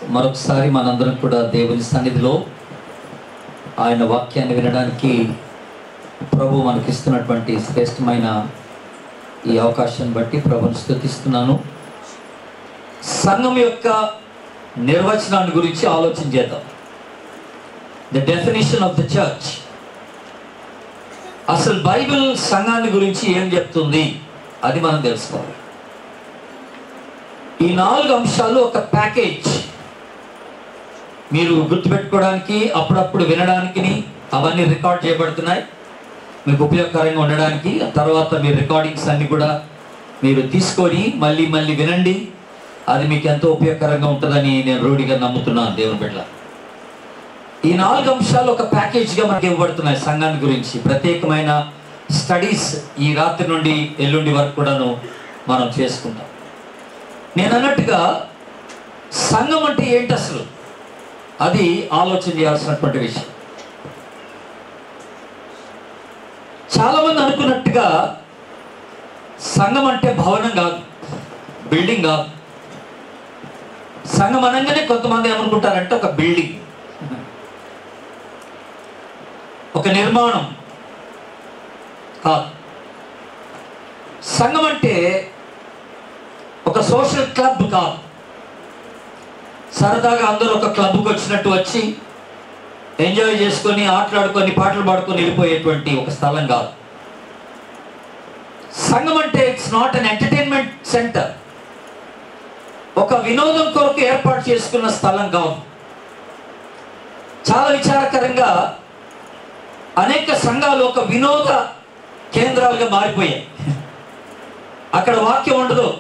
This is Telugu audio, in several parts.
మరొకసారి మనందరం కూడా దేవుని సన్నిధిలో ఆయన వాక్యాన్ని వినడానికి ప్రభు మనకిస్తున్నటువంటి శ్రేష్టమైన ఈ అవకాశాన్ని బట్టి ప్రభుని స్థుతిస్తున్నాను సంఘం యొక్క నిర్వచనాన్ని గురించి ఆలోచన చేద్దాం the definition of the church అసలు బైబిల్ సంఘాన్ని గురించి ఏం చెప్తుంది అది మనం తెలుసుకోవాలి ఈ నాలుగు అంశాలు ఒక ప్యాకేజ్ మీరు గుర్తుపెట్టుకోవడానికి అప్పుడప్పుడు వినడానికి అవన్నీ రికార్డ్ చేయబడుతున్నాయి మీకు ఉపయోగకరంగా ఉండడానికి ఆ తర్వాత మీ రికార్డింగ్స్ అన్ని కూడా మీరు తీసుకొని మళ్ళీ మళ్ళీ వినండి అది మీకు ఎంతో ఉపయోగకరంగా ఉంటుందని నేను రూఢిగా నమ్ముతున్నాను దేవుని బిడ్డ ఈ నాలుగు అంశాలు ఒక ప్యాకేజ్గా మనకి ఇవ్వబడుతున్నాయి సంఘాన్ని గురించి ప్రత్యేకమైన స్టడీస్ ఈ రాత్రి నుండి ఎల్లుండి వరకు కూడాను మనం చేసుకుంటాం నేను అన్నట్టుగా సంఘం అంటే ఏంటి అసలు అది ఆలోచన చేయాల్సినటువంటి విషయం చాలామంది అనుకున్నట్టుగా సంఘం అంటే భవనం కాదు బిల్డింగ్ కాదు సంఘం అనగానే కొంతమంది ఏమనుకుంటారంటే ఒక బిల్డింగ్ ఒక నిర్మాణం కాదు సంఘం అంటే ఒక సోషల్ క్లబ్ కాదు సరదాగా అందరూ ఒక క్లబ్కి వచ్చినట్టు వచ్చి ఎంజాయ్ చేసుకొని ఆటలాడుకొని పాటలు పాడుకొని వెళ్ళిపోయేటువంటి ఒక స్థలం కాదు సంఘం అంటే it's not an entertainment centre ఒక వినోదం కొరకు ఏర్పాటు చేసుకున్న స్థలం కాదు చాలా విచారకరంగా అనేక సంఘాలు ఒక వినోద కేంద్రాలుగా మారిపోయాయి అక్కడ వాక్యం ఉండదు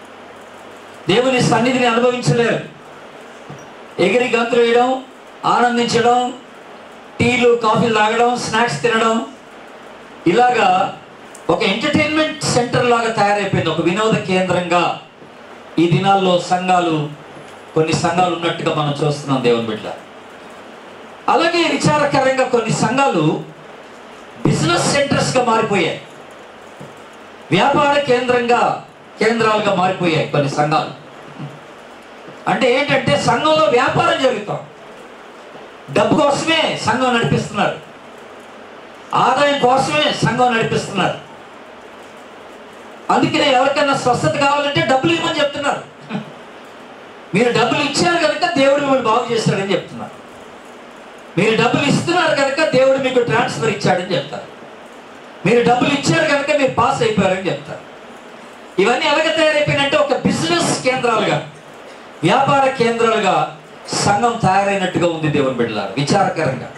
దేవుని సన్నిధిని అనుభవించలేరు ఎగిరి గంతులు వేయడం ఆనందించడం టీలు కాఫీలు తాగడం స్నాక్స్ తినడం ఇలాగా ఒక ఎంటర్టైన్మెంట్ సెంటర్ లాగా తయారైపోయింది ఒక వినోద కేంద్రంగా ఈ దినాల్లో సంఘాలు కొన్ని సంఘాలు ఉన్నట్టుగా మనం చూస్తున్నాం దేవుని బిడ్డ అలాగే విచారకరంగా కొన్ని సంఘాలు బిజినెస్ సెంటర్స్గా మారిపోయాయి వ్యాపార కేంద్రంగా కేంద్రాలుగా మారిపోయాయి కొన్ని సంఘాలు అంటే ఏంటంటే సంఘంలో వ్యాపారం జరుగుతాం డబ్బు కోసమే సంఘం నడిపిస్తున్నారు ఆదాయం కోసమే సంఘం నడిపిస్తున్నారు అందుకనే ఎవరికైనా స్వస్థత కావాలంటే డబ్బులు ఇవ్వమని చెప్తున్నారు మీరు డబ్బులు ఇచ్చారు కనుక దేవుడు మిమ్మల్ని బాగు చేస్తాడని చెప్తున్నారు మీరు డబ్బులు ఇస్తున్నారు కనుక దేవుడు మీకు ట్రాన్స్ఫర్ ఇచ్చాడని చెప్తారు మీరు డబ్బులు ఇచ్చారు కనుక మీరు పాస్ అయిపోయారని చెప్తారు ఇవన్నీ ఎలాగ తయారైపోయినంటే ఒక బిజినెస్ కేంద్రాలుగా వ్యాపార కేంద్రాలుగా సంఘం తయారైనట్టుగా ఉంది దేవుని బిడ్డలారు విచారకరంగా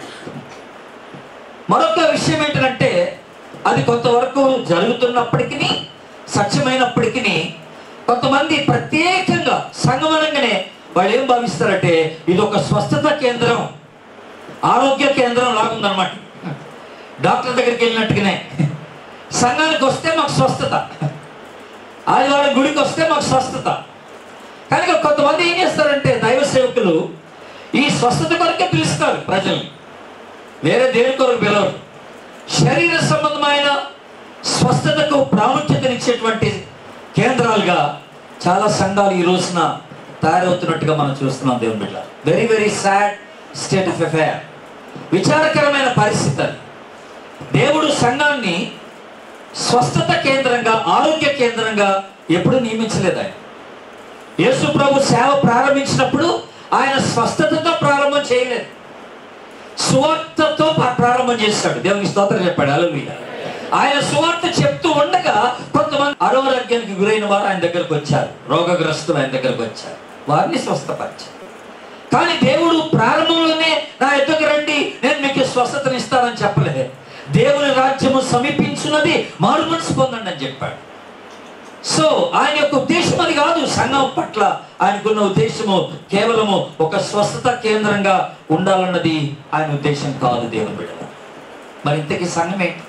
మరొక విషయం ఏంటంటే అది కొంతవరకు జరుగుతున్నప్పటికీ సత్యమైనప్పటికీ కొంతమంది ప్రత్యేకంగా సంఘం అనగానే వాళ్ళు ఏం భావిస్తారంటే ఇది ఒక స్వస్థత కేంద్రం ఆరోగ్య కేంద్రం లాగుందన్నమాట డాక్టర్ దగ్గరికి వెళ్ళినట్టుగానే సంఘానికి వస్తే మాకు స్వస్థత ఆదివారం గుడికి వస్తే మాకు స్వస్థత కనుక కొంతమంది ఏం చేస్తారంటే దైవ సేవకులు ఈ స్వస్థత కొరకే పిలుస్తారు ప్రజల్ని వేరే దేని కొరకు పిలవరు శరీర సంబంధమైన స్వస్థతకు ప్రాముఖ్యతనిచ్చేటువంటి కేంద్రాలుగా చాలా సంఘాలు ఈ రోజున తయారవుతున్నట్టుగా మనం చూస్తున్నాం దేవుని బిడ్డ very very sad state of affair విచారకరమైన పరిస్థితి అది దేవుడు సంఘాన్ని స్వస్థత కేంద్రంగా ఆరోగ్య కేంద్రంగా ఎప్పుడు నియమించలేదు ఆయన యేసు ప్రభు సేవ ప్రారంభించినప్పుడు ఆయన స్వస్థతతో ప్రారంభం చేయలేదు సువార్తతో ప్రా- ప్రారంభం చేస్తాడు దేవునికి స్తోత్రం చెప్పాడు అలలుయ ఆయన సువార్త చెప్తూ ఉండగా కొంతమంది అనారోగ్యానికి గురైన వారు ఆయన దగ్గరకు వచ్చారు రోగగ్రస్తులు ఆయన దగ్గరకు వచ్చారు వారిని స్వస్థపరిచారు కానీ దేవుడు ప్రారంభంలోనే నా ఎద్దుకు రండి నేను మీకు స్వస్థతని ఇస్తానని చెప్పలేదు దేవుని రాజ్యము సమీపించున్నది మారు మనసు పొందండి అని చెప్పాడు సో ఆయన యొక్క ఉద్దేశం అది కాదు సంఘం పట్ల ఆయనకున్న ఉద్దేశము కేవలము ఒక స్వస్థత కేంద్రంగా ఉండాలన్నది ఆయన ఉద్దేశం కాదు దేవుని బిడ్డ మరి ఇంతకీ సంఘం ఏంటి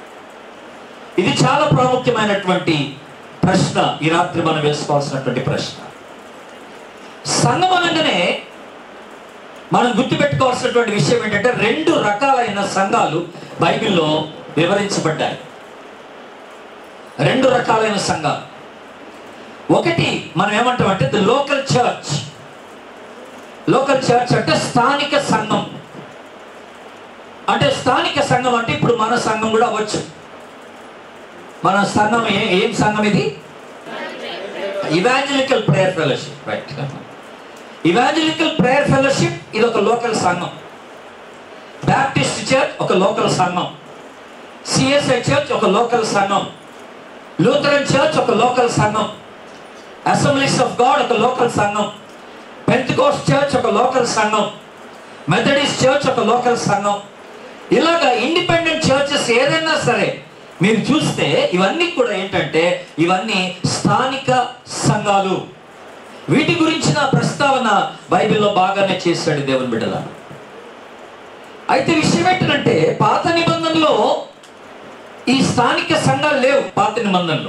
ఇది చాలా ప్రాముఖ్యమైనటువంటి ప్రశ్న ఈ రాత్రి మనం వేసుకోవాల్సినటువంటి ప్రశ్న సంఘం అనగానే మనం గుర్తుపెట్టుకోవాల్సినటువంటి విషయం ఏంటంటే రెండు రకాలైన సంఘాలు బైబిల్లో వివరించబడ్డాయి రెండు రకాలైన సంఘాలు ఒకటి మనం ఏమంటామంటే the local church local church అంటే స్థానిక సంఘం అంటే స్థానిక సంఘం అంటే ఇప్పుడు మన సంఘం కూడా అవ్వచ్చు మన సంఘం ఏ ఏం సంఘం ఇది evangelical prayer fellowship right evangelical prayer fellowship ఇది ఒక లోకల్ సంఘం బ్యాప్టిస్ట్ చర్చ్ ఒక లోకల్ సంఘం సిఎస్ఐ చర్చ్ ఒక లోకల్ సంఘం లూథరన్ చర్చ్ ఒక లోకల్ సంఘం అసెంబ్లీస్ ఆఫ్ గాడ్ ఒక లోకల్ సంఘం పెంతకోస్ చర్చ్ ఒక లోకల్ సంఘం మెథడిస్ట్ చర్చ్ ఒక లోకల్ సంఘం ఇలాగా ఇండిపెండెంట్ చర్చెస్ ఏదైనా సరే మీరు చూస్తే ఇవన్నీ కూడా ఏంటంటే ఇవన్నీ స్థానిక సంఘాలు వీటి గురించిన ప్రస్తావన బైబిల్లో బాగానే చేశాడు దేవుని బిడ్డల అయితే విషయం ఏంటంటే పాత నిబంధనలో ఈ స్థానిక సంఘాలు లేవు పాత నిబంధనలో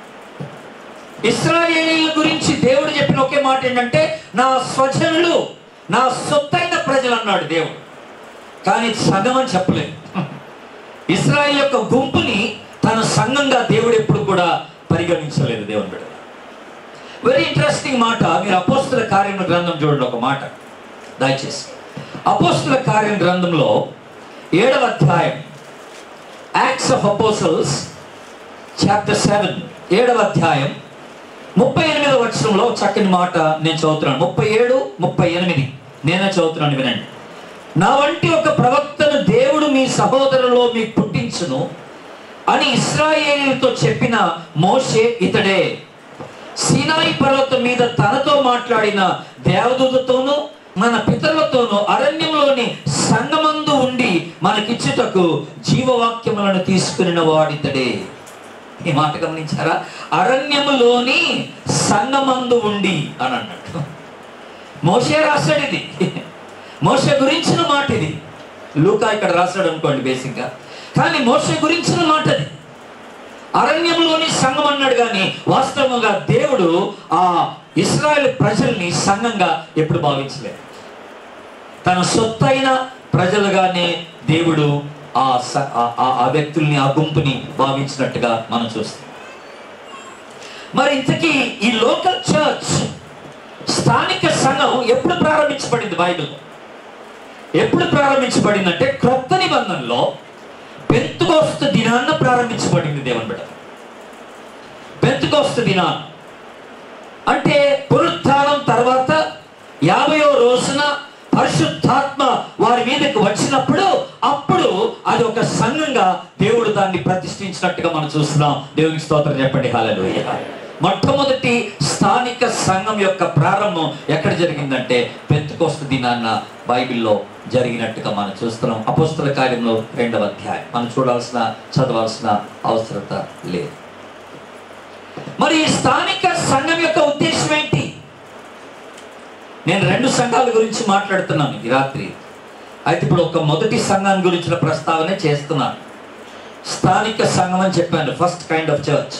ఇస్రాయేలీల గురించి దేవుడు చెప్పిన ఒకే మాట ఏంటంటే నా స్వజనులు నా సొత్తైన ప్రజలు అన్నాడు దేవుడు కానీ సంఘం అని చెప్పలేదు ఇస్రాయేల్ యొక్క గుంపుని తన సంఘంగా దేవుడు ఎప్పుడు కూడా పరిగణించలేదు దేవుని బిడ్డ వెరీ ఇంట్రెస్టింగ్ మాట మీరు అపోస్తుల కార్యం గ్రంథం చూడండి ఒక మాట దయచేసి అపోస్తుల కార్యం గ్రంథంలో ఏడవ అధ్యాయం Acts of Apostles chapter seven ఏడవ అధ్యాయం ముప్పై ఎనిమిదవ వచనంలో చక్కని మాట నేను చదువుతున్నాను ముప్పై ఏడు ముప్పై ఎనిమిది నేనే చదువుతున్నాను వినండి నా వంటి ఒక ప్రవక్తను దేవుడు మీ సహోదరులో మీకు పుట్టించును అని ఇస్రాయేలీలతో చెప్పిన మోషే ఇతడే సీనాయి పర్వతం మీద తనతో మాట్లాడిన దేవదూతతోనూ మన పితరులతోనూ అరణ్యంలోని సంగమందు ఉండి మనకిచ్చుటకు జీవవాక్యములను తీసుకుని వాడితడే ఈ మాట గమనించారా అరణ్యములోని సంగమందు ఉండి అని అన్నట్టు మోసే రాశాడు ఇది మోస గురించిన మాట ఇది లూకా ఇక్కడ రాశాడు అనుకోండి బేసిక్గా కానీ మోస గురించిన మాట అది అరణ్యంలోని సంఘం అన్నాడు కానీ వాస్తవంగా దేవుడు ఆ ఇస్రాయేల్ ప్రజల్ని సంఘంగా ఎప్పుడు భావించలేదు తన సొత్తైన ప్రజలుగానే దేవుడు ఆ స- ఆ- ఆ- ఆ వ్యక్తుల్ని ఆ గుంపుని భావించినట్టుగా మనం చూస్తాం మరి ఇంతకీ ఈ లోకల్ చర్చ్ స్థానిక సంఘం ఎప్పుడు ప్రారంభించబడింది బైబిల్ ఎప్పుడు ప్రారంభించబడిందంటే క్రొత్త నిబంధనలో పెంతుకోస్తు దినాన్న ప్రారంభించబడింది దేవుని బిడ్డ పెంతుకోస్తు దినాన్ని అంటే పునరుత్థానం తర్వాత యాభయో రోజున పరిశుద్ధాత్మ వారి మీదకి వచ్చినప్పుడు అప్పుడు అది ఒక సంఘంగా దేవుడు దాన్ని ప్రతిష్ఠించినట్టుగా మనం చూస్తున్నాం దేవునికి స్తోత్రం చెప్పండి హాలలోయ మొట్టమొదటి స్థానిక సంఘం యొక్క ప్రారంభం ఎక్కడ జరిగిందంటే పెంతుకోస్తు దినాన్న బైబిల్లో జరిగినట్టుగా మనం చూస్తున్నాం అపోస్తుల కార్యంలో రెండవ అధ్యాయం మనం చూడాల్సిన చదవాల్సిన అవసరత లేదు మరి ఈ స్థానిక సంఘం యొక్క ఉద్దేశం ఏంటి నేను రెండు సంఘాల గురించి మాట్లాడుతున్నాను ఈ రాత్రి అయితే ఇప్పుడు ఒక మొదటి సంఘం గురించిన ప్రస్తావన చేస్తున్నాను స్థానిక సంఘం అని చెప్పాను ఫస్ట్ కైండ్ ఆఫ్ చర్చ్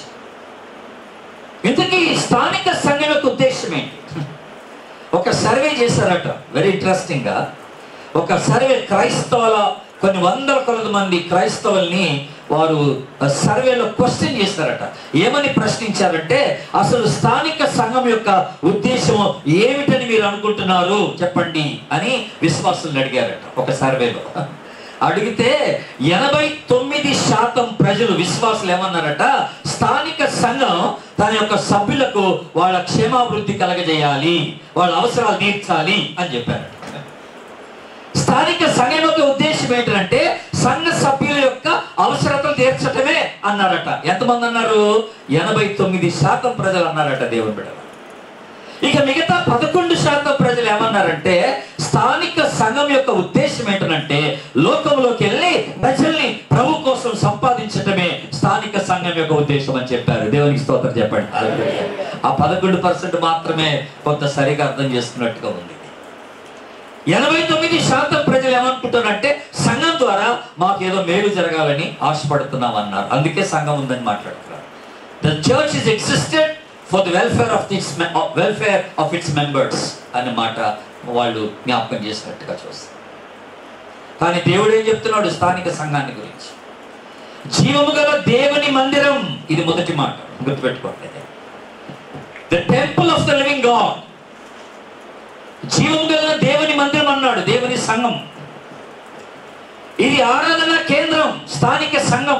ఇంతకీ ఈ స్థానిక సంఘం యొక్క ఉద్దేశం ఏంటి ఒక సర్వే చేశారట వెరీ ఇంట్రెస్టింగ్ గా ఒక సర్వే క్రైస్తవుల కొన్ని వందల కొలది మంది క్రైస్తవుల్ని వారు సర్వేలో క్వశ్చన్ చేశారట ఏమని ప్రశ్నించారంటే అసలు స్థానిక సంఘం యొక్క ఉద్దేశం ఏమిటని మీరు అనుకుంటున్నారు చెప్పండి అని విశ్వాసులను అడిగారట ఒక సర్వేలో అడిగితే ఎనభై తొమ్మిది శాతం ప్రజలు విశ్వాసులు ఏమన్నారట స్థానిక సంఘం తన యొక్క సభ్యులకు వాళ్ళ క్షేమాభివృద్ధి కలగజేయాలి వాళ్ళ అవసరాలు తీర్చాలి అని చెప్పారట స్థానిక సంఘం యొక్క ఉద్దేశం ఏంటంటే సంఘ సభ్యుల యొక్క అవసరతలు తీర్చటమే అన్నారట ఎంతమంది అన్నారు ఎనభై తొమ్మిది శాతం ప్రజలు అన్నారట దేవుని బిడ్డ ఇక మిగతా పదకొండు శాతం ప్రజలు ఏమన్నారంటే స్థానిక సంఘం యొక్క ఉద్దేశం ఏంటంటే లోకంలోకి వెళ్ళి ప్రజల్ని ప్రభు కోసం సంపాదించటమే స్థానిక సంఘం యొక్క ఉద్దేశం అని చెప్పారు దేవునికి స్తోత్రం చెప్పండి హల్లెలూయా. ఆ పదకొండు పర్సెంట్ మాత్రమే కొంత సరిగా అర్థం చేసుకున్నట్టుగా ఉంది ఎనభై తొమ్మిది శాతం ప్రజలు ఏమనుకుంటారంటే సంఘం ద్వారా మాకు ఏదో మేలు జరగాలని ఆశపడుతున్నాం అన్నారు అందుకే సంఘం ఉందని మాట్లాడుతున్నారు the church is existed for the welfare of its welfare of its members అనే మాట వాళ్ళు జ్ఞాపకం చేసినట్టుగా చూస్తారు కానీ దేవుడు ఏం చెప్తున్నాడు స్థానిక సంఘాన్ని గురించి జీవము గల దేవుని మందిరం ఇది మొదటి మాట గుర్తుపెట్టుకోండి the temple of the living God జీవం గల దేవుని మందిరం అన్నాడు దేవుని సంఘం ఇది ఆరాధన కేంద్రం స్థానిక సంఘం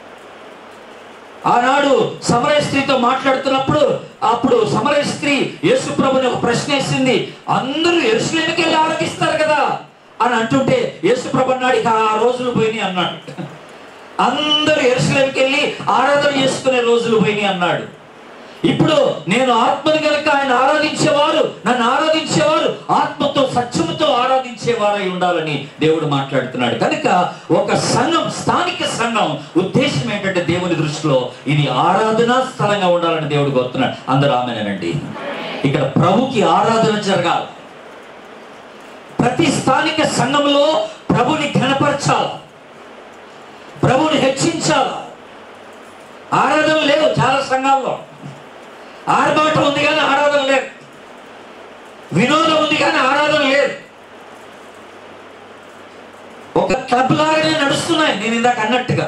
ఆనాడు సమరయ స్త్రీతో మాట్లాడుతున్నప్పుడు అప్పుడు సమరయ స్త్రీ యేసు ప్రభుని ఒక ప్రశ్న వేసింది అందరూ ఎరుసలేమికి వెళ్ళి ఆరాధిస్తారు కదా అని అంటుంటే యేసు ప్రభు అన్నాడు ఇక ఆ రోజులు పోయినాయి అన్నాడు అందరూ ఎరుసలేమికి వెళ్ళి ఆరాధన చేసుకునే రోజులు పోయినాయి అన్నాడు ఇప్పుడు నేను ఆత్మని కనుక ఆయన ఆరాధించేవారు నన్ను ఆరాధించేవారు ఆత్మతో సత్యముతో ఆరాధించేవారై ఉండాలని దేవుడు మాట్లాడుతున్నాడు కనుక ఒక సంఘం స్థానిక సంఘం ఉద్దేశం ఏంటంటే దేవుని దృష్టిలో ఇది ఆరాధనా స్థలంగా ఉండాలని దేవుడు కోరుతున్నాడు అందరూ ఆమెనండి ఇక్కడ ప్రభుకి ఆరాధన జరగాలి ప్రతి స్థానిక సంఘంలో ప్రభుని ఘనపరచాలి ప్రభుని హెచ్చించాలి ఆరాధన లేదు చాలా సంఘాల్లో ఆర్భాటం ఉంది కానీ ఆరాధన లేదు వినోదం ఉంది కానీ ఆరాధన లేదు ఒక క్లబ్ లాగానే నడుస్తున్నాయి నేను ఇందాక అన్నట్టుగా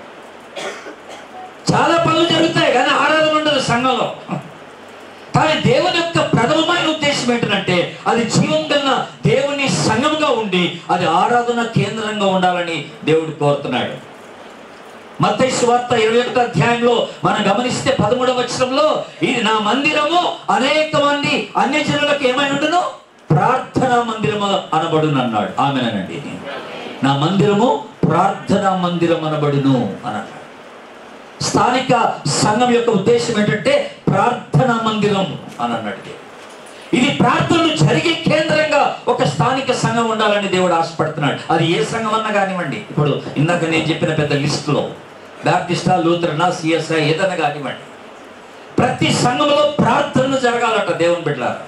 చాలా పనులు జరుగుతాయి కానీ ఆరాధన ఉండదు సంఘంలో కానీ దేవుని యొక్క ప్రథమమైన ఉద్దేశం ఏంటంటే అది జీవం గల దేవుని సంఘంగా ఉండి అది ఆరాధన కేంద్రంగా ఉండాలని దేవుడు కోరుతున్నాడు మత్తయి సువార్త ఇరవై ఒకటో అధ్యాయంలో మనం గమనిస్తే పదమూడవ వచనంలో ఇది నా మందిరము అనేక మంది అన్య జనులకు ఏమై ఉండును ప్రార్థనా మందిరము అనబడును అన్నాడు ఆమెనండి నా మందిరము ప్రార్థనా మందిరం అనబడును అని అన్నాడు స్థానిక సంఘం యొక్క ఉద్దేశం ఏంటంటే ప్రార్థనా మందిరం అని అన్నాడు ఇది ప్రార్థనలు జరిగే కేంద్రంగా ఒక స్థానిక సంఘం ఉండాలని దేవుడు ఆశపడుతున్నాడు అది ఏ సంఘం అన్నా కానివ్వండి ఇప్పుడు ఇందాక నేను చెప్పిన పెద్ద లిస్టులో బ్యాప్టిస్టా లూథరనా సిఎస్ఐ ఏదైనా కానివ్వండి ప్రతి సంఘంలో ప్రార్థనలు జరగాలట దేవుని బిడ్డలారా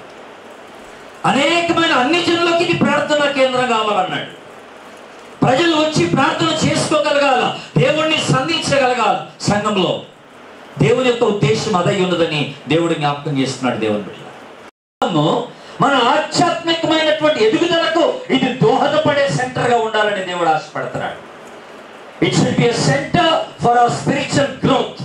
అనేకమైన అన్ని జనులకి ఇది ప్రార్థనా కేంద్రం కావాలన్నాడు ప్రజలు వచ్చి ప్రార్థన చేసుకోగలగాల దేవుణ్ణి సంధించగలగాలి సంఘంలో దేవుని యొక్క ఉద్దేశం అదై ఉన్నదని దేవుడు జ్ఞాపకం చేస్తున్నాడు దేవుని బిడ్డ మనము మన ఆధ్యాత్మికమైనటువంటి ఎదుగుదలకు ఇది దోహదపడే సెంటర్ గా ఉండాలని దేవుడు ఆశపడుతున్నాడు it should be centre for our spiritual growth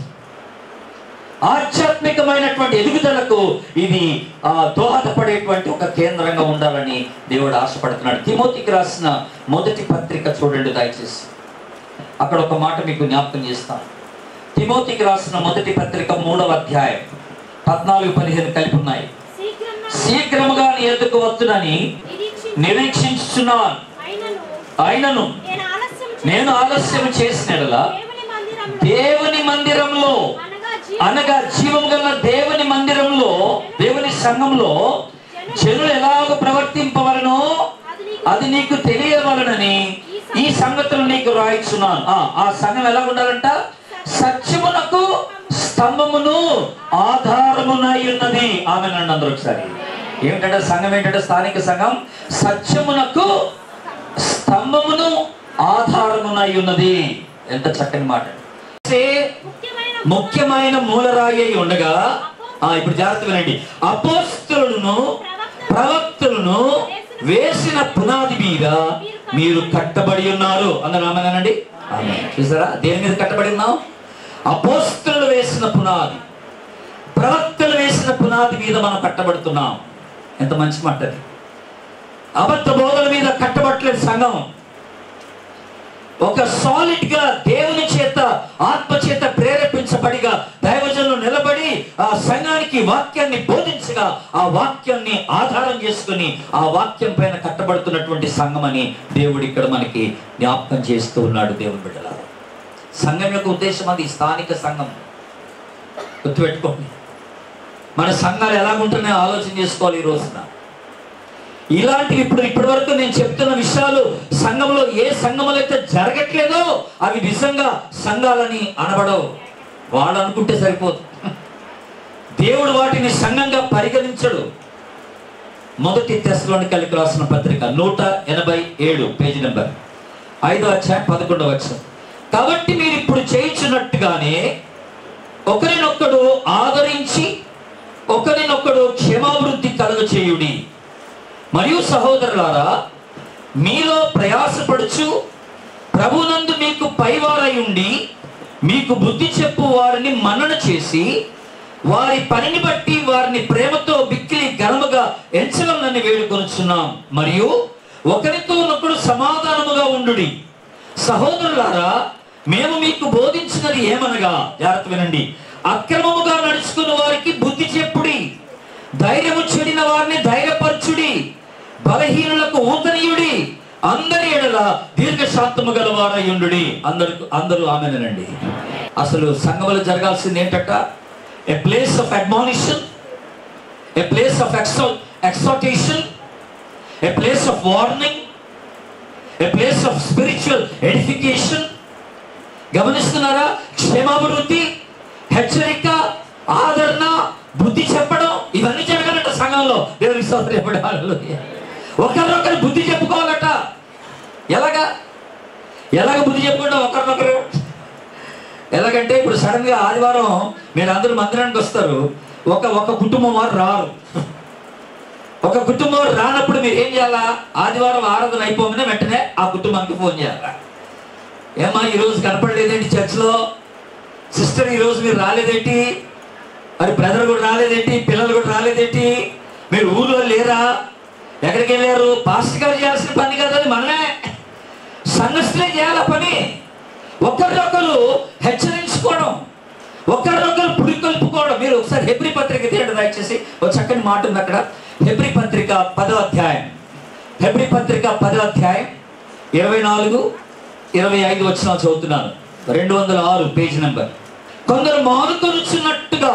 ఆధ్యాత్మికమైనటువంటి ఎదుగుదలకు ఇది ఆ, దోహదపడేటువంటి ఒక కేంద్రంగా ఉండాలని దేవుడు ఆశపడుతున్నాడు తిమోతికి రాసిన మొదటి పత్రిక చూడండి దయచేసి అక్కడ ఒక మాట మీకు జ్ఞాపకం చేస్తాను తిమోతికి రాసిన మొదటి పత్రిక మూడవ అధ్యాయం పద్నాలుగు పదిహేను కలిపి ఉన్నాయి శీఘ్రమున శీఘ్రముగా నీ ఎద్దుకు వస్తునని నిరీక్షించు. నిరీక్షించున్నాను అయినను అయినను నేను ఆలస్యం చేసి నేను ఆలస్యం చేసినలా దేవుని మందిరంలో దేవుని మందిరంలో అనగా జీ- అనగా జీవం గల దేవుని మందిరంలో దేవుని సంఘంలో జనులు ఎలాగ ప్రవర్తింపవలనో అది నీకు అది నీకు తెలియవలనని ఈ సంగతులు నీకు రాయిచున్నాను ఆ, ఆ సంఘం ఎలా ఉండాలంట సత్యమునకు స్తంభమును ఆధారమునై ఉన్నది ఆమె నండి అందరూ ఒకసారి ఏమిటంటే సంఘం ఏంటంటే స్థానిక సంఘం సత్యమునకు స్తంభమును ఆధారమునై ఉన్నది ఎంత చక్కని మాట సే ముఖ్యమైన ముఖ్యమైన మూలరాయి అయి ఉండగా ఆ ఇప్పుడు జాగ్రత్త వినండి అపోస్తులను ప్రవక్తలను వేసిన పునాది మీద మీరు కట్టబడి ఉన్నారు అందరూ ఆమెనండి చూసారా దేని మీద కట్టబడి ఉన్నాం అపోస్తులు వేసిన పునాది ప్రవక్తలు వేసిన పునాది మీద మనం కట్టబడుతున్నాం ఎంత మంచి మాట అది అబద్ధ బోధల మీద కట్టబట్టలేదు సంఘం ఒక సాలిడ్ గా దేవుని చేత ఆత్మ చేత ప్రేరేపించబడిగా దైవజనులు నిలబడి ఆ సంఘానికి వాక్యాన్ని బోధించగా ఆ వాక్యాన్ని ఆధారం చేసుకుని ఆ వాక్యం పైన కట్టబడుతున్నటువంటి సంఘం అని దేవుడు ఇక్కడ మనకి జ్ఞాపకం చేస్తూ ఉన్నాడు దేవుని బిడ్డల సంఘం యొక్క ఉద్దేశం అది స్థానిక సంఘం గుర్తుపెట్టుకోండి మన సంఘాలు ఎలాగుంటున్నాయో ఆలోచన చేసుకోవాలి ఈ రోజున ఇలాంటివి ఇప్పుడు ఇప్పటి వరకు నేను చెప్తున్న విషయాలు సంఘంలో ఏ సంఘంలో అయితే జరగట్లేదో అవి నిజంగా సంఘాలని అనబడవు వాడు అనుకుంటే సరిపోదు దేవుడు వాటిని సంఘంగా పరిగణించడు మొదటి తెశలోని కలిపి రాసిన పత్రిక నూట ఎనభై ఏడు పేజీ నెంబర్ ఐదో అధ్యాయం పదకొండవ వచ్చం కాబట్టి మీరు ఇప్పుడు చేయించున్నట్టుగానే ఒకరినొక్కడు ఆదరించి ఒకరినొక్కడు క్షమావృద్ధి కలుగ చేయుడి మరియు సహోదరులారా మీలో ప్రయాసపడుచు ప్రభునందు మీకు పైవారై ఉండి మీకు బుద్ధి చెప్పు వారిని మన్నన చేసి వారి పనిని బట్టి వారిని ప్రేమతో బిక్కిలి ఘనముగా ఎంచవలనని వేడుకొనుచున్నాం మరియు ఒకరితో ఒకడు సమాధానముగా ఉండుడి సహోదరులారా మేము మీకు బోధించినది ఏమనగా జాగ్రత్త వినండి అక్రమముగా నడుచుకున్న వారికి బుద్ధి చెప్పుడి ధైర్యము చెడిన వారిని ధైర్యపరచుడి బలహీనులకు ఊతనీయుడి అందరి ఎడల దీర్ఘశాంతము గలవారయ్యుండు అందరు అందరూ ఆమెనండి అసలు సంఘములు జరగాల్సింది ఏంటట a place of admonition a place of ఎక్సో exhortation a place of warning a place of spiritual edification గమనిస్తున్నారా క్షేమాభివృద్ధి హెచ్చరిక ఆదరణ బుద్ధి చెప్పడం ఇవన్నీ జరగాలట సంఘంలో దేవునికి సౌకర్యపడాలి ఒకరినొకరు బుద్ధి చెప్పుకోవాలట ఎలాగా ఎలాగ బుద్ధి చెప్పుకుంటాం ఒకరినొకరు ఎలాగంటే ఇప్పుడు సడన్ గా ఆదివారం మీరు అందరూ మందిరానికి వస్తారు ఒక ఒక కుటుంబం వారు రారు ఒక కుటుంబం రానప్పుడు మీరు ఏం చేయాలా ఆదివారం ఆరాధన అయిపోగానే వెంటనే ఆ కుటుంబానికి ఫోన్ చేయాలా ఏమా ఈరోజు కనపడలేదేంటి చర్చ్లో సిస్టర్ ఈరోజు మీరు రాలేదేంటి మరి బ్రదర్ కూడా రాలేదేంటి పిల్లలు కూడా రాలేదేంటి మీరు ఊళ్ళో లేరా ఎక్కడికి వెళ్ళారు పాస్టర్ గారు చేయాల్సిన పని కదా అది మనమే సంఘస్థులే చేయాలి ఆ పని ఒకరినొకరు హెచ్చరించుకోవడం ఒకరినొకరు పురికొల్పుకోవడం మీరు ఒకసారి హెబ్రి పత్రిక తీయండి దయచేసి ఒక చక్కని మాట ఉంది అక్కడ హెబ్రి పత్రిక పదో అధ్యాయం హెబ్రి పత్రిక పదో అధ్యాయం ఇరవై నాలుగు ఇరవై ఐదు వచ్చిన చదువుతున్నాను రెండు వందల ఆరు పేజ్ నెంబర్ కొందరు మానుకొనుచున్నట్టుగా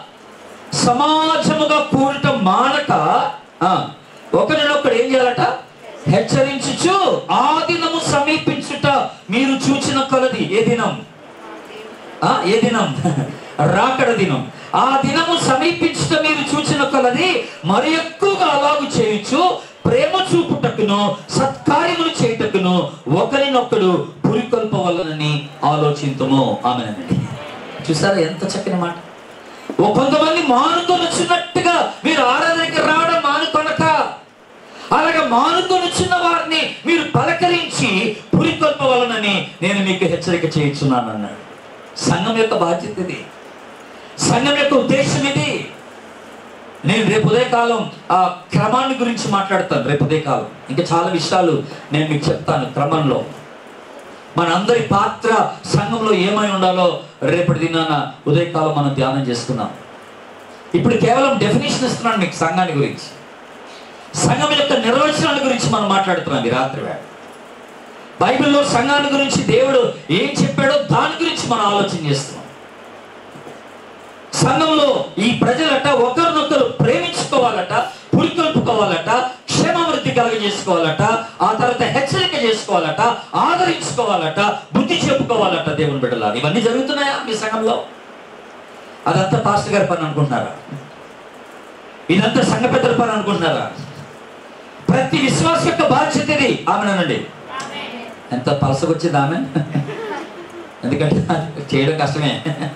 సమాజముగా కూడటం మానక ఆ, ఒకరినొకడు ఏం చేయాలట హెచ్చరించుచు ఆ దినము సమీపించుట మీరు చూచిన కొలది ఏ దినం ఆ, ఏ దినం రాకడ దినం ఆ దినము సమీపించుట మీరు చూచిన కొలది మరి ఎక్కువగా అలాగు చేయొచ్చు ప్రేమ చూపుటకును సత్కార్యములు చేయుటకును ఒకరినొకడు పురికొల్పవలనని ఆలోచించము ఆమెనండి చూసారా ఎంత చక్కని మాట ఓ కొంతమంది మానుకొని వచ్చినట్టుగా మీరు ఆరాధనకి రావడం మానుకొనక అలాగే మానుకొని వచ్చిన వారిని మీరు పలకరించి పురికొల్పవలనని నేను మీకు హెచ్చరిక చేయించున్నాను అన్నాడు సంఘం యొక్క బాధ్యత ఇది సంఘం యొక్క ఉద్దేశం ఇది నేను రేపు ఉదయకాలం ఆ క్రమాన్ని గురించి మాట్లాడతాను రేపు ఉదయకాలం ఇంకా చాలా విషయాలు నేను మీకు చెప్తాను క్రమంలో మనందరి పాత్ర సంఘంలో ఏమై ఉండాలో రేపటి దినాన ఉదయకాలం మనం ధ్యానం చేసుకున్నాం ఇప్పుడు కేవలం డెఫినేషన్ ఇస్తున్నాను మీకు సంఘాన్ని గురించి సంఘం యొక్క నిర్వచనాల గురించి మనం మాట్లాడుతున్నాం ఈ రాత్రి వేళ బైబిల్లో సంఘాన్ని గురించి దేవుడు ఏం చెప్పాడో దాని గురించి మనం ఆలోచన చేస్తున్నాం సంఘంలో ఈ ప్రజలట ఒకరినొకరు ప్రేమించుకోవాలట పురికొల్పుకోవాలట క్షేమావృద్ధి కలుగజేసుకోవాలట ఆ తర్వాత హెచ్చరిక చేసుకోవాలట ఆదరించుకోవాలట బుద్ధి చెప్పుకోవాలట దేవుని బిడ్డలా ఇవన్నీ జరుగుతున్నాయా మీ సంఘంలో అదంతా పాస్టర్ గారి పని అనుకుంటున్నారా ఇదంతా సంఘ పెద్దల పని అనుకుంటున్నారా ప్రతి విశ్వాస యొక్క బాధ్యత ఇది ఆమెనండి ఎంత పలసకొచ్చింది ఆమె ఎందుకంటే చేయడం కష్టమే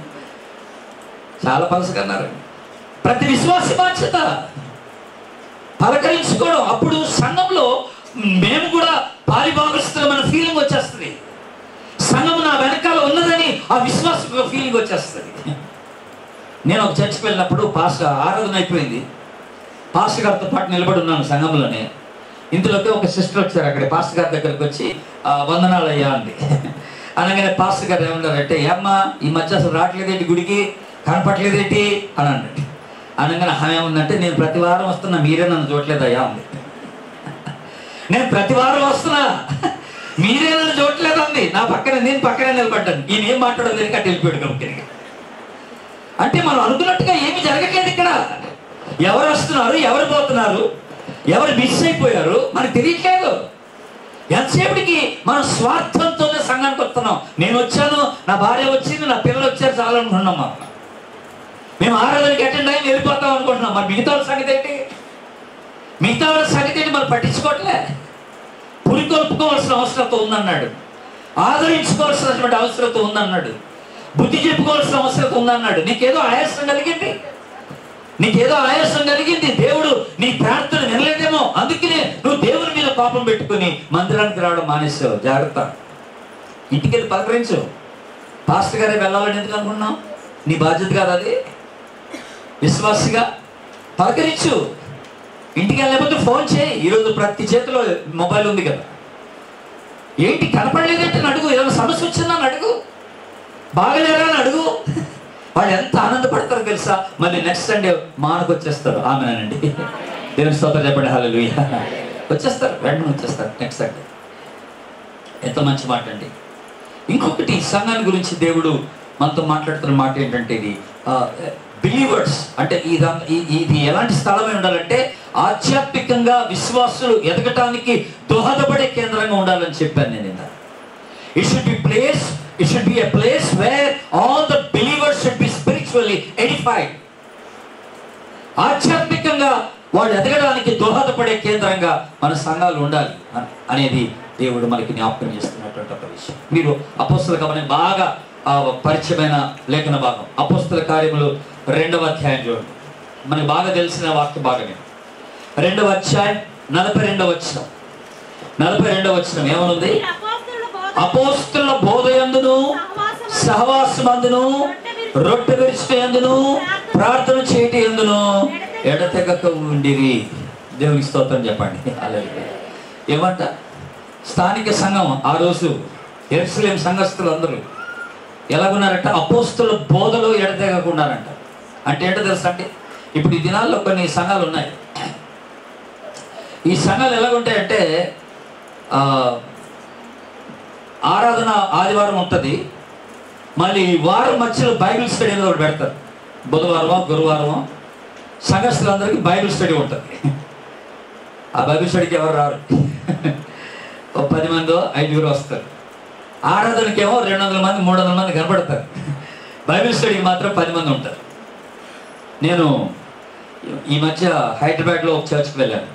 చాలా పలసకన్నారు ప్రతి విశ్వాస బాధ్యత పలకరించుకోవడం అప్పుడు సంఘంలో మేము కూడా పారిభాగస్తులమైన ఫీలింగ్ వచ్చేస్తుంది సంఘం నా వెనకాల ఉన్నదని ఆ విశ్వాస ఫీలింగ్ వచ్చేస్తుంది నేను ఒక చర్చికి వెళ్ళినప్పుడు పాస్టర్ ఆరాధన అయిపోయింది పాస్టర్ గారితో పాటు నిలబడి ఉన్నాను సంఘంలోనే ఇందులోకి ఒక సిస్టర్ వచ్చారు అక్కడ పాస్టర్ గారి దగ్గరికి వచ్చి "ఆ, వందనాలు అయ్యా అంది అనగానే పాస్టర్ గారు ఏమన్నారంటే ఏమ్మా ఈ మధ్య అసలు రావట్లేదేంటి గుడికి కనపట్లేదేంటి అని అన్నట్టు అనగానే ఆమె ఏముందంటే నేను ప్రతి వారం వస్తున్నా మీరే నన్ను చూడలేదయ్యా ఉంది నేను ప్రతి వారం వస్తున్నా మీరే నన్ను చూడలేదు అంది నా పక్కన నేను పక్కనే నిలబడ్డాను ఈయన ఏం మాట్లాడదు అటు వెళ్ళిపోయాడు కంపెనీకి అంటే మనం అనుకున్నట్టుగా ఏమి జరగట్లేదు ఇక్కడ ఎవరు వస్తున్నారు ఎవరు పోతున్నారు ఎవరు మిస్ అయిపోయారు మనకు తెలియట్లేదు ఎంతసేపటికి మనం స్వార్థంతోనే సంఘానికి వస్తున్నాం నేను వచ్చాను నా భార్య వచ్చింది నా పిల్లలు వచ్చారు చాలా అనుకున్నాం మనం మేము ఆరాధనకి అటెండ్ అయ్యి వెళ్ళిపోతాం అనుకుంటున్నాం మరి మిగతా వాళ్ళ సంగతి ఏంటి మిగతా వాళ్ళ సంగతి ఏంటి మనం పట్టించుకోవట్లే పురికొల్పుకోవాల్సిన అవసరత ఉందన్నాడు ఆదరించుకోవాల్సినటువంటి అవసరత ఉందన్నాడు బుద్ధి చెప్పుకోవాల్సిన అవసరత ఉందన్నాడు నీకేదో ఆయాసం కలిగింది నీకేదో ఆయాసం కలిగింది దేవుడు నీ ప్రార్థన వినలేదేమో అందుకనే నువ్వు దేవుని మీద కోపం పెట్టుకుని మందిరానికి రావడం మానేసావు జాగ్రత్త ఇంటికి వెళ్ళి పలకరించు పాస్టర్ గారే వెళ్ళాలని ఎందుకు అనుకున్నావు నీ బాధ్యత కాదు అది విశ్వాసిగా పలకరించు ఇంటికి వెళ్ళకపోతే ఫోన్ చేయి ఈరోజు ప్రతి చేతిలో మొబైల్ ఉంది కదా ఏంటి కనపడలేదంటే అని అడుగు ఏదైనా సమస్య వచ్చిందని అడుగు బాగలేరా అని అడుగు వాళ్ళు ఎంత ఆనందపడతారో తెలుసా మళ్ళీ నెక్స్ట్ సండే మానకు వచ్చేస్తారు ఆమెనండి దేవుని స్తోత్రం చెప్పండి హలో వచ్చేస్తారు వెంటనే వచ్చేస్తారు నెక్స్ట్ సండే ఎంత మంచి మాట అండి ఇంకొకటి ఈ సంఘాన్ని గురించి దేవుడు మనతో మాట్లాడుతున్న మాట ఏంటంటే ఇది బిలీవర్స్ అంటే ఇదంతా ఈ- ఇది ఎలాంటి స్థలమై ఉండాలంటే ఆధ్యాత్మికంగా విశ్వాసులు ఎదగటానికి దోహదపడే కేంద్రంగా ఉండాలని చెప్పాను నేను ఇందాక it should be place it should be a place where all the believers should be spiritually edified ఆధ్యాత్మికంగా వాళ్ళు ఎదగడానికి దోహదపడే కేంద్రంగా మన సంఘాలు ఉండాలి అ- అనేది దేవుడు మనకి జ్ఞాపకం చేస్తున్నటువంటి ఒక విషయం మీరు అపోస్తుల గమని బాగా ఆ, పరిచయమైన లేఖన భాగం అపోస్తుల కార్యములు రెండవ అధ్యాయం చూడండి మనకి బాగా తెలిసిన వాక్య భాగమే రెండవ అధ్యాయం నలభై రెండవ వచ్చిన నలభై రెండవ వచ్చిన ఏమనుంది మీరు అపోస్తలుల బోధ అపోస్తుల బోధయందును సహవాసమందును రొట్టె విరిచినందును ప్రార్థన చేయటి ఎందును ఎడతెగక ఉండిరి దేవునికి స్తోత్రం చెప్పండి అలాగే ఏమంట స్థానిక సంఘం ఆ రోజు ఎరుసలేం సంఘస్థులు అందరూ ఎలాగున్నారంట అపోస్తుల బోధలో ఎడతెగకున్నారంట అంటే ఏంటో తెలుసా అంటే ఇప్పుడు ఈ దినాల్లో కొన్ని సంఘాలు ఉన్నాయి ఈ సంఘాలు ఎలాగుంటాయంటే ఆ, ఆరాధన ఆదివారం ఉంటుంది మళ్ళీ వారం మధ్యలో బైబిల్ స్టడీ అనేది ఒకటి పెడతారు బుధవారమో గురువారమో సంఘస్థులందరికీ బైబిల్ స్టడీ ఉంటుంది ఆ బైబిల్ స్టడీకి ఎవరు రారు ఓ పది మందో ఐదుగురు వస్తారు ఆరాధనకేమో రెండు వందల మంది మూడు వందల మంది కనపడతారు బైబిల్ స్టడీకి మాత్రం పది మంది ఉంటారు నేను ఈ మధ్య హైదరాబాద్లో ఒక చర్చ్కి వెళ్ళాను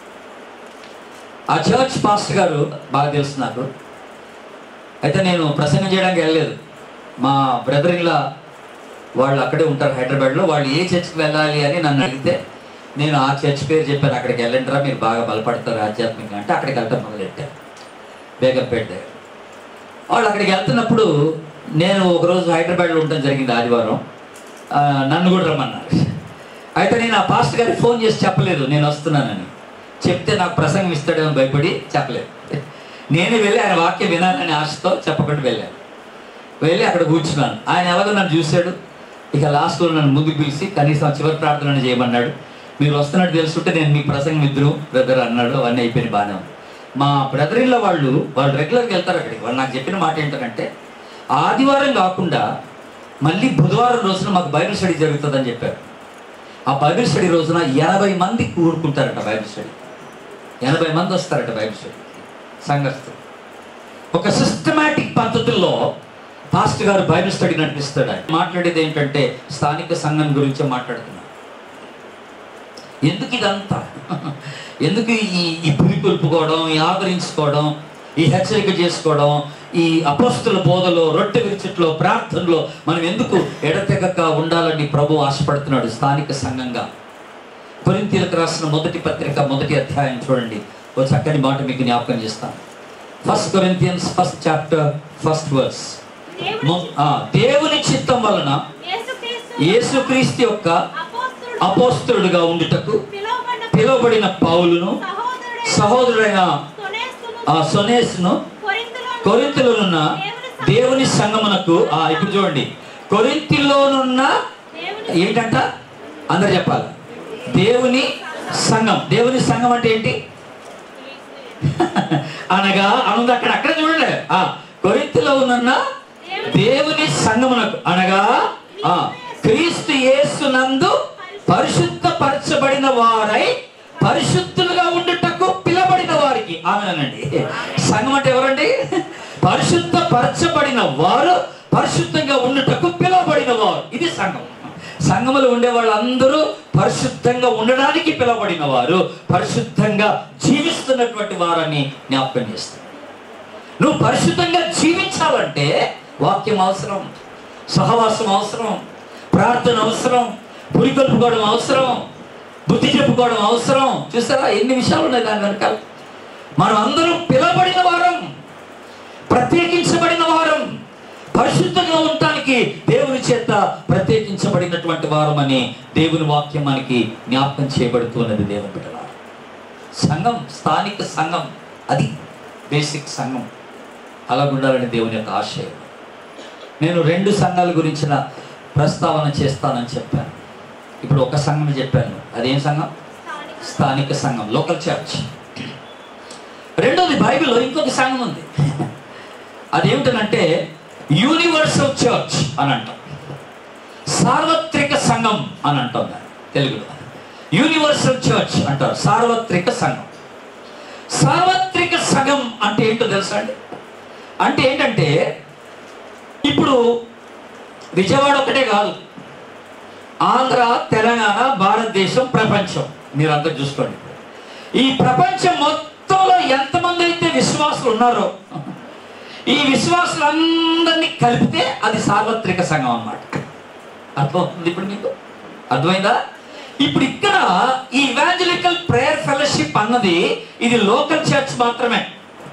ఆ చర్చ్ పాస్టర్ గారు బాగా తెలుసు నాకు అయితే నేను ప్రసంగం చేయడానికి వెళ్ళలేదు మా బ్రదర్ ఇలా వాళ్ళు అక్కడే ఉంటారు హైదరాబాద్లో వాళ్ళు ఏ చర్చ్కి వెళ్ళాలి అని నన్ను అడిగితే నేను ఆ చర్చ్ పేరు చెప్పాను అక్కడికి వెళ్ళండిరా మీరు బాగా బలపడతారు ఆధ్యాత్మికంగా అంటే అక్కడికి వెళ్ళటం మొదలెట్టాను బేగంపేట దగ్గర వాళ్ళు అక్కడికి వెళ్తున్నప్పుడు నేను ఒకరోజు హైదరాబాద్లో ఉండడం జరిగింది ఆదివారం ఆ, నన్ను కూడా రమ్మన్నారు అయితే నేను ఆ పాస్టర్ గారికి ఫోన్ చేసి చెప్పలేదు నేను వస్తున్నానని చెప్తే నాకు ప్రసంగం ఇస్తాడేమో భయపడి చెప్పలేదు నేను వెళ్ళి ఆయన వాక్యం వినాలని ఆశతో చెప్పకుండా వెళ్ళాను వెళ్ళి అక్కడ కూర్చున్నాను ఆయన ఎలాగో నన్ను చూశాడు ఇక లాస్ట్లో నన్ను ముందుకు పిలిచి కనీసం ఆ చివరి ప్రార్థన చేయమన్నాడు మీరు వస్తున్నట్టు తెలుసుంటే నేను మీ ప్రసంగం ఇద్దరు బ్రదర్ అన్నాడు అవన్నీ అయిపోయిన బాగానే ఉంది మా బ్రదర్ ఇళ్ళ వాళ్ళు వాళ్ళు రెగ్యులర్గా వెళ్తారు అక్కడికి వాళ్ళు నాకు చెప్పిన మాట ఏంటంటే ఆదివారం కాకుండా మళ్ళీ బుధవారం రోజున మాకు బైబిల్ స్టడీ జరుగుతుందని చెప్పారు ఆ బైబిల్ స్టడీ రోజున ఎనభై మంది కూడుకుంటారట బైబిల్ స్టడీ ఎనభై మంది వస్తారట బైబిల్ స్టడీ సంఘస్థులు ఒక సిస్టమాటిక్ పద్ధతుల్లో పాస్టర్ గారు బైబిల్ స్టడీ నడిపిస్తాడు ఆయన మాట్లాడేది ఏంటంటే స్థానిక సంఘం గురించి మాట్లాడుతున్నారు ఎందుకు ఇదంతా ఎందుకు ఈ ఈ పురికొల్పుకోవడం ఈ ఆదరించుకోవడం ఈ హెచ్చరిక చేసుకోవడం ఈ అపస్తుల బోధలో రొట్టె విరుచుట్లో ప్రార్థనలో మనం ఎందుకు ఎడతెగక ఉండాలని ప్రభు ఆశపడుతున్నాడు స్థానిక సంఘంగా కొరింతీలకు రాసిన మొదటి పత్రిక మొదటి అధ్యాయం చూడండి ఓ చక్కని మాట మీకు జ్ఞాపకం చేస్తాను first Corinthians first chapter first verse దేవుని దేవుని చిత్తం వలన యేసుక్రీస్తు యేసుక్రీస్తు యొక్క అపోస్తలుడు అపోస్తుడుగా ఉండుటకు పిలువబడిన పిలువబడిన పౌలును సహోదరుడైన సహోదరుడైన సొనేస్తును ఆ సొనేస్ను కొరింథులోను కొరింతిలోనున్న దేవుని సంగమునకు ఆ ఇప్పుడు చూడండి కొరింతిలోనున్న దేవుని ఏంటంట అందరు చెప్పాలి దేవుని సంఘం దేవుని సంఘం అంటే ఏంటి అనగా అనుంది అక్కడ అక్కడ చూడండి ఆ కొరింతిలో ఉన్న దేవుని సంగమునకు అనగా ఆ క్రీస్తు యేసునందు పరిశుద్ధపరచబడిన వారై పరిశుద్ధులుగా ఉండుటకు పిలబడిన వారికి ఆమెనండి సంఘం అంటే ఎవరండి పరిశుద్ధపరచబడిన వారు పరిశుద్ధంగా ఉండుటకు పిలువబడిన వారు ఇది సంఘం సంఘములో ఉండే వాళ్ళందరూ పరిశుద్ధంగా ఉండడానికి పిలువబడిన వారు పరిశుద్ధంగా జీవిస్తున్నటువంటి వారని జ్ఞాపకం చేస్తారు నువ్వు పరిశుద్ధంగా జీవించాలంటే వాక్యం అవసరం సహవాసం అవసరం ప్రార్థన అవసరం పురికొల్పుకోవడం అవసరం బుద్ధి చెప్పుకోవడం అవసరం చూసారా ఎన్ని విషయాలు ఉన్నాయి దాని వెనకాల మనం అందరం పిలవబడిన వారం ప్రత్యేకించబడిన వారం పరిశుద్ధంగా ఉండటానికి దేవుని చేత ప్రత్యేకించబడినటువంటి వారం అని దేవుని వాక్యం మనకి జ్ఞాపకం చేయబడుతున్నది దేవుని బిడ్డలారా సంఘం స్థానిక సంఘం అది బేసిక్ సంఘం అలా ఉండాలని దేవుని యొక్క ఆశయం నేను రెండు సంఘాల గురించిన ప్రస్తావన చేస్తానని చెప్పాను ఇప్పుడు ఒక సంఘం చెప్పాను అదేం సంఘం స్థానిక స్థానిక సంఘం లోకల్ చర్చ్ రెండోది బైబిల్లో ఇంకొక సంఘం ఉంది అదేమిటనంటే యూనివర్సల్ చర్చ్ అని అంటాం సార్వత్రిక సంఘం అని అంటాం దాన్ని తెలుగులో యూనివర్సల్ చర్చ్ అంటారు సార్వత్రిక సంఘం సార్వత్రిక సంఘం అంటే ఏంటో తెలుసా అండి అంటే ఏంటంటే ఇప్పుడు విజయవాడ ఒకటే కాదు ఆంధ్ర తెలంగాణ భారతదేశం ప్రపంచం మీరంతా చూసుకోండి ఈ ప్రపంచం మొత్తంలో ఎంతమంది అయితే విశ్వాసులు ఉన్నారో ఈ విశ్వాసులందరినీ కలిపితే అది సార్వత్రిక సంఘం అన్నమాట అర్థమవుతుంది ఇప్పుడు మీకు అర్థమైందా ఇప్పుడు ఇక్కడ ఈ ఇవాంజలికల్ ప్రేయర్ ఫెలోషిప్ అన్నది ఇది లోకల్ చర్చ్ మాత్రమే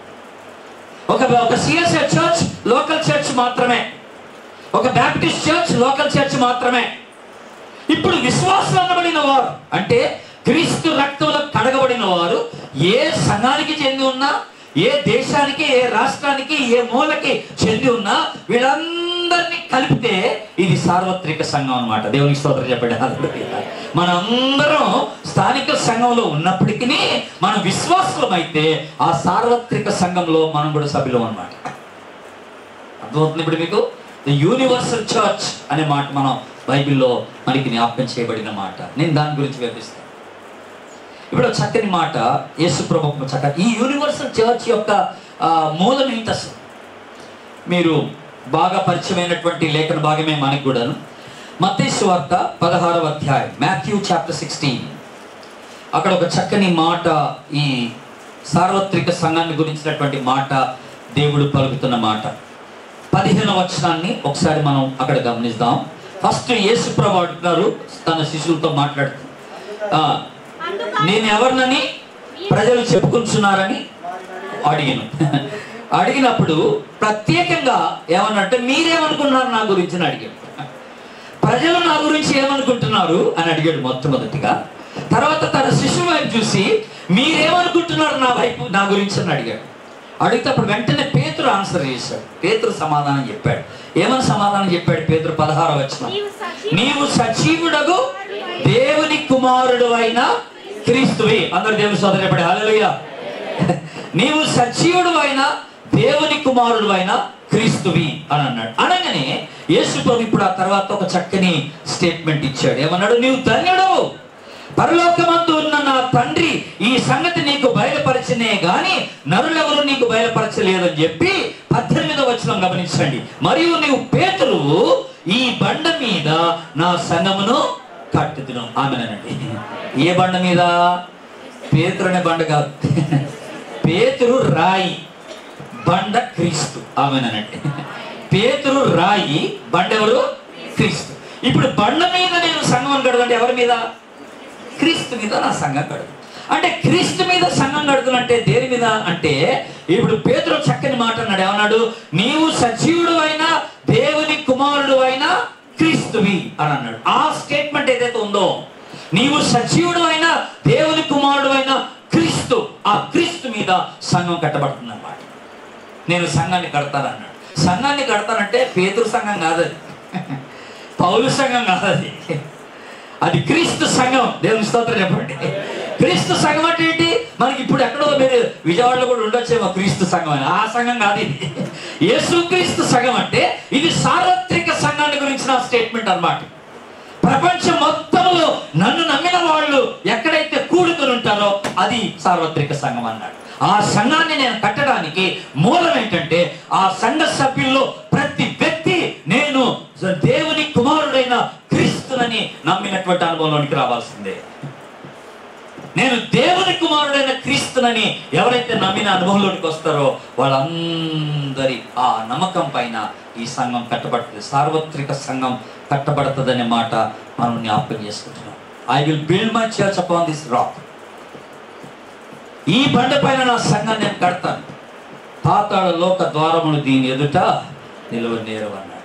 ఒక ఒక సిఎస్ఐ చర్చ్ లోకల్ చర్చ్ మాత్రమే ఒక బ్యాప్టిస్ట్ చర్చ్ లోకల్ చర్చ్ మాత్రమే ఇప్పుడు విశ్వాసం అనబడిన వారు అంటే క్రీస్తు రక్తంలో కడగబడిన వారు ఏ సంఘానికి చెంది ఉన్నా ఏ దేశానికి ఏ రాష్ట్రానికి ఏ మూలకి చెంది ఉన్నా వీళ్ళందరినీ కలిపితే ఇది సార్వత్రిక సంఘం అన్నమాట దేవునికి స్తోత్రం చెప్పండి హల్లెలూయా. మనందరం స్థానిక సంఘంలో ఉన్నప్పటికీ మన విశ్వాసం అయితే ఆ సార్వత్రిక సంఘంలో మనం కూడా సభ్యులం అన్నమాట అర్థమవుతుంది ఇప్పుడు మీకు ద యూనివర్సల్ చర్చ్ అనే మాట మనం బైబిల్లో మనకి జ్ఞాపకం చేయబడిన మాట నేను దాని గురించి వివరిస్తాను ఇప్పుడు ఒక చక్కని మాట యేసు ప్రభు చక్క ఈ యూనివర్సల్ చర్చ్ యొక్క ఆ, మూలం ఏంటి అసలు మీరు బాగా పరిచయమైనటువంటి లేఖన భాగమే మనకి కూడాను మత్తయి వార్త పదహారవ అధ్యాయం మాథ్యూ చాప్టర్ సిక్స్టీన్ అక్కడ ఒక చక్కని మాట ఈ సార్వత్రిక సంఘాన్ని గురించినటువంటి మాట దేవుడు పలుకుతున్న మాట పదిహేను వచనాన్ని ఒకసారి మనం అక్కడ గమనిద్దాం ఫస్ట్ యేసు ప్రభు అంటున్నారు తన శిష్యులతో మాట్లాడుతూ ఆ, అందుకు నేను ఎవరినని ప్రజలు చెప్పుకుంటున్నారని అడిగిన అడిగినప్పుడు ప్రత్యేకంగా ఏమన్నంటే మీరేమనుకున్నారు నా గురించి అని అడిగాడు ప్రజలు నా గురించి ఏమనుకుంటున్నారు అని అడిగాడు మొట్టమొదటిగా తర్వాత తన శిష్యుల వైపు చూసి మీరేమనుకుంటున్నారు నా వైపు నా గురించి అని అడిగాడు అడిగితే అప్పుడు వెంటనే పేతురు ఆన్సర్ చేశాడు పేతురు సమాధానం చెప్పాడు ఏమని సమాధానం చెప్పాడు పేతురు పదహార వచ్చిన నీవు సజీవ నీవు సజీవుడగు దేవుని కుమారుడు అయిన క్రీస్తువి అందరు దేవుని సోదరపడి హల్లెలూయా నీవు సజీవుడు అయిన దేవుని కుమారుడు అయిన క్రీస్తువి అని అన్నాడు అనగానే యేసు ప్రభు ఇప్పుడు ఆ తర్వాత ఒక చక్కని స్టేట్మెంట్ ఇచ్చాడు ఏమన్నాడు నీవు ధన్యుడు పరలోకమందు ఉన్న నా తండ్రి ఈ సంగతి నీకు బయలుపరచనే గాని నరులెవరు నీకు బయలుపరచలేదని చెప్పి పద్దెనిమిదో వచనం గమనించండి మరియు నీవు పేతురు ఈ బండ మీద నా సంగమును కట్టుదును ఆమెనండి ఏ బండ మీద పేతురు అనే బండ కాదు పేతురు రాయి బండ క్రీస్తు ఆమెనండి పేతురు రాయి బండ ఎవరు క్రీస్తు ఇప్పుడు బండ మీద నేను సంఘం కడదంటే ఎవరి మీద క్రీస్తు మీద నా సంఘం కడుగు అంటే క్రీస్తు మీద సంఘం కడుతున్నంటే దేని మీద అంటే ఇప్పుడు పేతురు చక్కని మాట అన్నాడు ఏమన్నాడు నీవు సజీవుడు అయినా దేవుని కుమారుడు అయినా క్రీస్తువి అని అన్నాడు ఆ స్టేట్మెంట్ ఏదైతే ఉందో నీవు సజీవుడు అయినా దేవుని కుమారుడు అయినా క్రీస్తు ఆ క్రీస్తు మీద సంఘం కట్టబడుతుంది అన్నమాట నేను సంఘాన్ని కడతానన్నాడు సంఘాన్ని కడతానంటే పేతురు సంఘం కాదది పౌలు సంఘం కాదది అది క్రీస్తు సంఘం దేవుని స్తోత్రం చెప్పండి క్రీస్తు సంఘం అంటే ఏంటి మనకి ఇప్పుడు ఎక్కడో మీరు విజయవాడలో కూడా ఉండొచ్చేమో క్రీస్తు సంఘం అని ఆ సంఘం కాదు ఇది యేసు క్రీస్తు సంఘం అంటే ఇది సార్వత్రిక సంఘాన్ని గురించిన స్టేట్మెంట్ అన్నమాట ప్రపంచం మొత్తంలో నన్ను నమ్మిన వాళ్ళు ఎక్కడైతే కూడుకొని ఉంటారో అది సార్వత్రిక సంఘం అన్నాడు ఆ సంఘాన్ని నేను కట్టడానికి మూలం ఏంటంటే ఆ సంఘ సభ్యుల్లో ప్రతి వ్యక్తి నేను దేవుని కుమారుడైన క్రీస్తునని నమ్మినటువంటి అనుభవంలోనికి రావాల్సిందే నేను దేవుని కుమారుడైన క్రీస్తునని ఎవరైతే నమ్మిన అనుభవంలోనికి వస్తారో వాళ్ళందరి ఆ నమ్మకం పైన ఈ సంఘం కట్టబడుతుంది సార్వత్రిక సంఘం కట్టబడుతుందనే మాట మనం జ్ఞాపకం చేసుకుంటున్నాం I will build my church upon this rock ఈ బండ పైన నా సంఘాన్ని నేను కడతాను పాతాళ లోక ద్వారములు దీని ఎదుట నిలువ నేరవన్నాడు